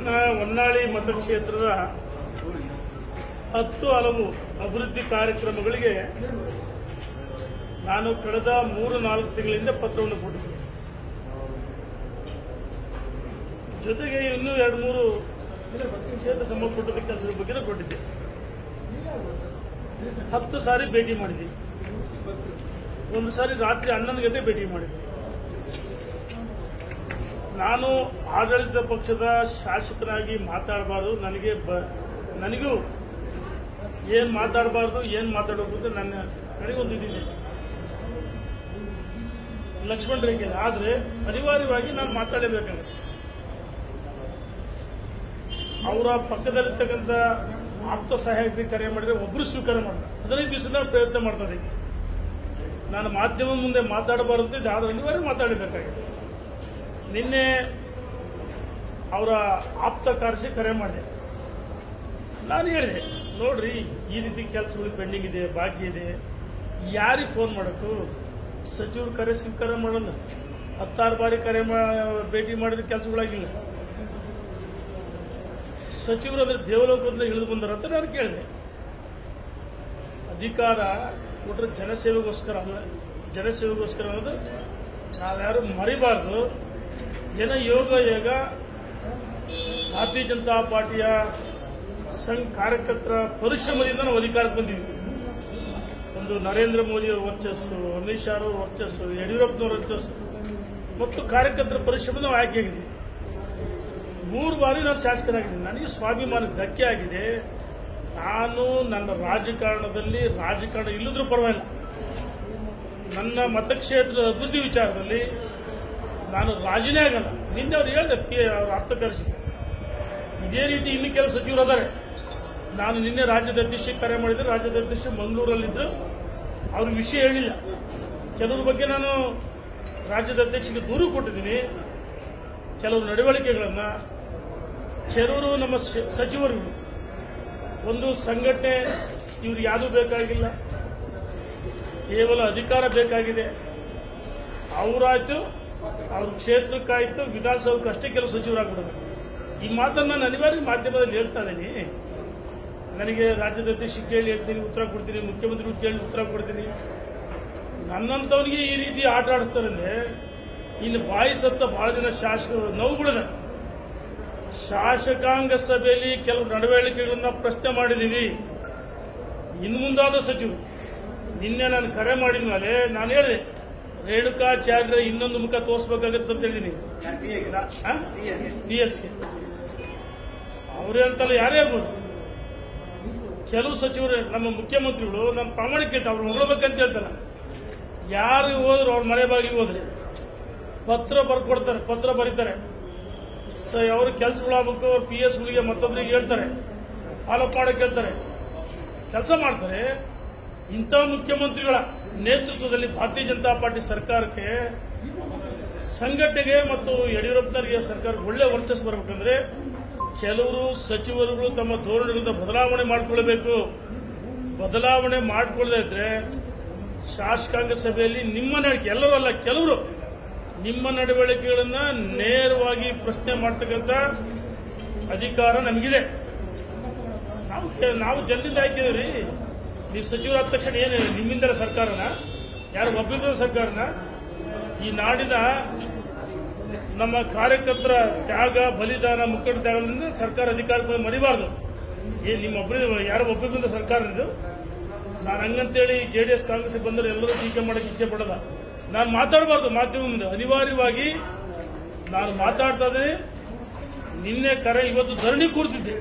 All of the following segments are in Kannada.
ನನ್ನ ಹೊನ್ನಾಳಿ ಮತಕ್ಷೇತ್ರದ ಹತ್ತು ಹಲವು ಅಭಿವೃದ್ಧಿ ಕಾರ್ಯಕ್ರಮಗಳಿಗೆ ನಾನು ಕಳೆದ ಮೂರು ನಾಲ್ಕು ತಿಂಗಳಿಂದ ಪತ್ರವನ್ನು ಕೊಟ್ಟಿದ್ದೆ ಜೊತೆಗೆ ಇನ್ನೂ ಎರಡು ಮೂರು ಕ್ಷೇತ್ರ ಸಂಬಂಧಪಟ್ಟದ ಕೆಲಸದ ಬಗ್ಗೆ ಕೊಟ್ಟಿದ್ದೆ ಹತ್ತು ಸಾರಿ ಭೇಟಿ ಮಾಡಿದ್ವಿ ಒಂದು ಸಾರಿ ರಾತ್ರಿ ಹನ್ನೊಂದು ಗಂಟೆ ಭೇಟಿ ಮಾಡಿದ್ವಿ ನಾನು ಆಡಳಿತ ಪಕ್ಷದ ಶಾಸಕನಾಗಿ ಮಾತಾಡಬಾರ್ದು ನನಗೆ ಬ ನನಗೂ ಏನು ಮಾತಾಡಬಾರ್ದು ಏನು ಮಾತಾಡಬೇಕು ಅಂತ ನನ್ನ ನನಗೊಂದು ಇದಿದೆ ಲಕ್ಷ್ಮಣ ರೇಖೆ ಇದೆ. ಆದರೆ ಅನಿವಾರ್ಯವಾಗಿ ನಾನು ಮಾತಾಡಲೇಬೇಕಾಗುತ್ತೆ ಅವರ ಪಕ್ಕದಲ್ಲಿರ್ತಕ್ಕಂಥ ಆಪ್ತ ಸಹಾಯಕರಿಗೆ ಕರೆ ಮಾಡಿದ್ರೆ ಒಬ್ಬರು ಸ್ವೀಕಾರ ಮಾಡ್ತಾರೆ ಹದಿನೈದು ದಿವಸದ ಪ್ರಯತ್ನ ಮಾಡ್ತಾರೆ ನಾನು ಮಾಧ್ಯಮ ಮುಂದೆ ಮಾತಾಡಬಾರದು ಅಂತ ಆದ್ರೆ ಅನಿವಾರ್ಯ ಮಾತಾಡಬೇಕಾಗಿದೆ ನಿನ್ನೆ ಅವರ ಆಪ್ತ ಕಾರ್ಯಕ್ಕೆ ಕರೆ ಮಾಡಿದೆ ನಾನು ಹೇಳಿದೆ ನೋಡ್ರಿ ಈ ರೀತಿ ಕೆಲಸಗಳು ಪೆಂಡಿಂಗ್ ಇದೆ ಬಾಕಿ ಇದೆ ಯಾರಿಗೆ ಫೋನ್ ಮಾಡೋಕ್ಕೂ ಸಚಿವರು ಕರೆ ಸ್ವೀಕಾರ ಮಾಡಲ್ಲ ಹತ್ತಾರು ಬಾರಿ ಕರೆ ಮಾ ಭೇಟಿ ಮಾಡಿದ ಕೆಲಸಗಳಾಗಿಲ್ಲ ಸಚಿವರು ಅಂದ್ರೆ ದೇವಲೋಕದಿಂದ ಇಳಿದು ಬಂದಾರ ಅಂತ ನಾನು ಕೇಳಿದೆ ಅಧಿಕಾರ ಕೊಟ್ಟರೆ ಜನಸೇವೆಗೋಸ್ಕರ ಅಲ್ಲ ಜನಸೇವೆಗೋಸ್ಕರ ಅನ್ನೋದು ನಾವ್ಯಾರು ಮರಿಬಾರ್ದು ಏನೋ ಯೋಗ ಯೋಗ ಭಾರತೀಯ ಜನತಾ ಪಾರ್ಟಿಯ ಸಂಘ ಕಾರ್ಯಕರ್ತರ ಪರಿಶ್ರಮದಿಂದ ನಾವು ಅಧಿಕಾರಕ್ಕೆ ಬಂದಿದ್ವಿ ಒಂದು ನರೇಂದ್ರ ಮೋದಿ ಅವರ ವರ್ಚಸ್ಸು ಅಮಿತ್ ಶಾ ಅವರ ವರ್ಚಸ್ಸು ಯಡಿಯೂರಪ್ಪನವರ ವರ್ಚಸ್ಸು ಮತ್ತು ಕಾರ್ಯಕರ್ತರ ಪರಿಶ್ರಮ ನಾವು ಆಯ್ಕೆಯಾಗಿದ್ದೀವಿ ಮೂರು ಬಾರಿ ನಾನು ಶಾಸಕನಾಗಿದ್ದೀನಿ ನನಗೆ ಸ್ವಾಭಿಮಾನ ಧಕ್ಕೆ ಆಗಿದೆ ನಾನು ನನ್ನ ರಾಜಕಾರಣದಲ್ಲಿ ರಾಜಕಾರಣ ಇಲ್ಲದ್ರೂ ಪರವಾಗಿಲ್ಲ ನನ್ನ ಮತಕ್ಷೇತ್ರದ ಅಭಿವೃದ್ಧಿ ವಿಚಾರದಲ್ಲಿ ನಾನು ರಾಜಿನೇ ಆಗಲ್ಲ ನಿನ್ನೆ ಅವ್ರು ಹೇಳಿದೆ ಪಿ ಅವ್ರ ಆಪ್ತಕರ್ಷಿ ಇದೇ ರೀತಿ ಇನ್ನು ಕೆಲವು ಸಚಿವರು ಅದಾರೆ ನಾನು ನಿನ್ನೆ ರಾಜ್ಯದ ಅಧ್ಯಕ್ಷ ಕರೆ ಮಾಡಿದ್ರೆ ರಾಜ್ಯದ ಅಧ್ಯಕ್ಷ ಮಂಗಳೂರಲ್ಲಿದ್ದರು ಅವ್ರ ವಿಷಯ ಹೇಳಿಲ್ಲ ಕೆಲವ್ರ ಬಗ್ಗೆ ನಾನು ರಾಜ್ಯದ ಅಧ್ಯಕ್ಷರಿಗೆ ದೂರು ಕೊಟ್ಟಿದ್ದೀನಿ ಕೆಲವು ನಡವಳಿಕೆಗಳನ್ನು ಕೆಲವರು ನಮ್ಮ ಸ- ಸಚಿವರು ಒಂದು ಸಂಘಟನೆ ಇವ್ರು ಯಾವುದೂ ಬೇಕಾಗಿಲ್ಲ ಕೇವಲ ಅಧಿಕಾರ ಬೇಕಾಗಿದೆ ಅವರಾಯ್ತು ಅವ್ರ ಕ್ಷೇತ್ರಕ್ಕಾಯ್ತು ವಿಧಾನಸೌಧಕ್ಕೆ ಅಷ್ಟೇ ಕೆಲವು ಸಚಿವರಾಗ್ಬಿಡೋದು ಈ ಮಾತನ್ನು ನಾನು ಅನಿವಾರ್ಯ ಮಾಧ್ಯಮದಲ್ಲಿ ಹೇಳ್ತಾ ಇದ್ದೀನಿ ನನಗೆ ರಾಜ್ಯದ ಅಧ್ಯಕ್ಷ ಕೇಳಿ ಹೇಳ್ತೀನಿ ಉತ್ತರ ಕೊಡ್ತೀನಿ ಮುಖ್ಯಮಂತ್ರಿಗಳು ಕೇಳಿ ಉತ್ತರ ಕೊಡ್ತೀನಿ ನನ್ನಂಥವನಿಗೆ ಈ ರೀತಿ ಆಟ ಆಡಿಸ್ತಾರಂದ್ರೆ ಇನ್ನು ಬಾಯಿ ಸತ್ತ ಬಹಳ ಜನ ಶಾಸಕರು ನೋವುಗಳಿದೆ ಶಾಸಕಾಂಗ ಸಭೆಯಲ್ಲಿ ಕೆಲವು ನಡವಳಿಕೆಗಳನ್ನ ಪ್ರಶ್ನೆ ಮಾಡಿದ್ದೀವಿ ಇನ್ನು ಮುಂದಾದ ಸಚಿವರು ನಿನ್ನೆ ನಾನು ಕರೆ ಮಾಡಿದ ಮೇಲೆ ನಾನು ಹೇಳಿದೆ ರೇಣುಕಾಚಾರ್ಯ ಇನ್ನೊಂದು ಮುಖ ತೋರಿಸ್ಬೇಕಾಗತ್ತೆ ಅಂತ ಹೇಳಿದ್ದೀನಿ ಪಿ ಎಸ್ಗೆ ಅವರೇ ಅಂತಲ್ಲ ಯಾರೇ ಇರ್ಬೋದು ಕೆಲವು ಸಚಿವರು ನಮ್ಮ ಮುಖ್ಯಮಂತ್ರಿಗಳು ನಮ್ಮ ಪ್ರಾಮಾಣಿಕ ಹೇಳ್ತಾರೆ ಅವ್ರು ಹೊಗಳಬೇಕಂತ ಹೇಳ್ತಾರ ಯಾರು ಹೋದ್ರು ಅವ್ರ ಮನೆ ಬಾಗಿಲಿಗೆ ಹೋದ್ರೆ ಪತ್ರ ಬರ್ಕೊಡ್ತಾರೆ ಪತ್ರ ಬರೀತಾರೆ ಸ ಅವ್ರ ಕೆಲಸಗಳಾಗಬೇಕು ಅವ್ರ ಪಿ ಎಸ್ಗಳಿಗೆ ಮತ್ತೊಬ್ಬರಿಗೆ ಹೇಳ್ತಾರೆ ಫಾಲೋಅಪ್ ಮಾಡಕ್ಕೆ ಹೇಳ್ತಾರೆ ಕೆಲಸ ಮಾಡ್ತಾರೆ ಇಂಥ ಮುಖ್ಯಮಂತ್ರಿಗಳ ನೇತೃತ್ವದಲ್ಲಿ ಭಾರತೀಯ ಜನತಾ ಪಾರ್ಟಿ ಸರ್ಕಾರಕ್ಕೆ ಸಂಘಟನೆಗೆ ಮತ್ತು ಯಡಿಯೂರಪ್ಪನವರಿಗೆ ಸರ್ಕಾರಕ್ಕೆ ಒಳ್ಳೆ ವರ್ಚಸ್ಸು ಬರಬೇಕಂದ್ರೆ ಕೆಲವರು ಸಚಿವರುಗಳು ತಮ್ಮ ಧೋರಣೆಗಳಿಂದ ಬದಲಾವಣೆ ಮಾಡಿಕೊಳ್ಬೇಕು ಬದಲಾವಣೆ ಮಾಡಿಕೊಳ್ಳದೇ ಇದ್ರೆ ಶಾಸಕಾಂಗ ಸಭೆಯಲ್ಲಿ ನಿಮ್ಮ ನಡವಳಿಕೆ ಎಲ್ಲರೂ ಅಲ್ಲ ಕೆಲವರು ನಿಮ್ಮ ನಡವಳಿಕೆಗಳನ್ನ ನೇರವಾಗಿ ಪ್ರಶ್ನೆ ಮಾಡ್ತಕ್ಕಂಥ ಅಧಿಕಾರ ನಮಗಿದೆ ನಾವು ಕೆ- ನಾವು ಜನರಿಂದ ಹಾಕಿದ್ರಿ ನೀವು ಸಚಿವರಾದ ತಕ್ಷಣ ಏನು ನಿಮ್ಮಿಂದಲೇ ಸರ್ಕಾರನ ಯಾರು ಒಬ್ಬಿಬ್ಬರ ಸರ್ಕಾರನ ಈ ನಾಡಿನ ನಮ್ಮ ಕಾರ್ಯಕರ್ತರ ತ್ಯಾಗ ಬಲಿದಾನ ಮುಖಂಡ ತ್ಯಾಗದಿಂದ ಸರ್ಕಾರ ಅಧಿಕಾರಕ್ಕೆ ಮರಿಬಾರ್ದು ಏ ನಿಮ್ಮ ಒಬ್ಬರಿಂದ ಯಾರೋ ಒಬ್ಬಿಬ್ಬರಿಂದ ಸರ್ಕಾರ ಇದು ನಾನು ಹಂಗಂತೇಳಿ ಜೆ ಡಿ ಎಸ್ ಕಾಂಗ್ರೆಸ್ ಬಂದರೆ ಎಲ್ಲರೂ ಟೀಕೆ ಮಾಡಕ್ಕೆ ಇಚ್ಛೆ ಪಡಲ್ಲ ನಾನು ಮಾತಾಡಬಾರ್ದು ಮಾಧ್ಯಮ ಮುಂದೆ ಅನಿವಾರ್ಯವಾಗಿ ನಾನು ಮಾತಾಡ್ತಾ ಇದ್ದೀನಿ ನಿನ್ನೆ ಕರೆ ಇವತ್ತು ಧರಣಿ ಕೂರ್ತಿದ್ದೆ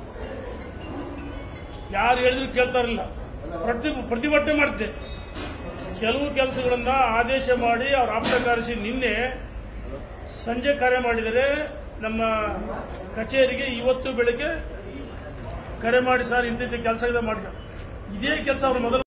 ಯಾರು ಹೇಳಿದ್ರು ಕೇಳ್ತಾ ಇರಲಿಲ್ಲ ಪ್ರತಿ ಪ್ರತಿಭಟನೆ ಮಾಡ್ತಿದ್ದೆ ಕೆಲವು ಕೆಲಸಗಳನ್ನ ಆದೇಶ ಮಾಡಿ ಅವ್ರ ಆಪ್ತ ಕಾರ್ಯಸಿ ನಿನ್ನೆ ಸಂಜೆ ಕರೆ ಮಾಡಿದರೆ ನಮ್ಮ ಕಚೇರಿಗೆ ಇವತ್ತು ಬೆಳಗ್ಗೆ ಕರೆ ಮಾಡಿ ಸರ್ ಇಂತಿಂತ ಕೆಲಸ ಇದೆ ಮಾಡಿ ಇದೇ ಕೆಲಸ ಅವ್ರು ಮೊದಲು